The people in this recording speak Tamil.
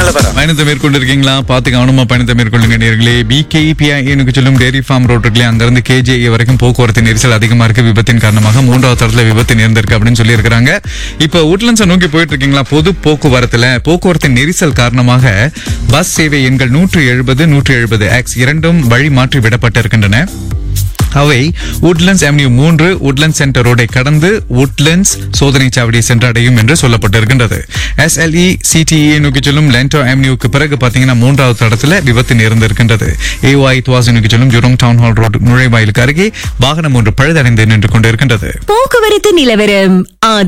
நிலவரம் பயணத்தை மேற்கொண்டிருக்கீங்களா பார்த்து கவனமா பயணத்தை மேற்கொள்ளுங்க நேர்களே பிகேபிஐனுக்கு சொல்லும் டேரி ஃபார்ம் ரோட் இருக்குல்லையா அங்கிருந்து கேஜேஏ வரைக்கும் போக்குவரத்து நெரிசல் அதிகமா இருக்கு விபத்தின் காரணமாக மூன்றாவது தரத்துல விபத்து நேர்ந்திருக்கு அப்படின்னு சொல்லி இருக்காங்க இப்ப உட்லண்ட்ஸை நோக்கி போயிட்டு இருக்கீங்களா பொது போக்குவரத்துல போக்குவரத்து நெரிசல் காரணமாக பஸ் சேவை எண்கள் நூற்று எழுபது நூற்று எழுபது எக்ஸ் இரண்டும் வழி மாற்றி விடப்பட்டிருக்கின்றன அவை உட்லண்ட்ஸ் அவென்யூ மூன்று உட்லண்ட் சென்டர் ரோடை கடந்து உட்லண்ட்ஸ் சோதனை சாவடியை சென்றடையும் என்று சொல்லப்பட்டிருக்கின்றது எஸ்எல்இ சிடிஇ நோக்கி செல்லும் லென்டோ அவென்யூக்கு பிறகு பாத்தீங்கன்னா மூன்றாவது தடத்துல விபத்து நேர்ந்திருக்கின்றது ஏஒய் துவாசி நோக்கி செல்லும் ஜுரோங் டவுன் ஹால் ரோடு நுழைவாயிலுக்கு அருகே வாகனம் ஒன்று பழுதடைந்து நின்று கொண்டிருக்கின்றது போக்குவரத்து நிலவரம் ஆதரவு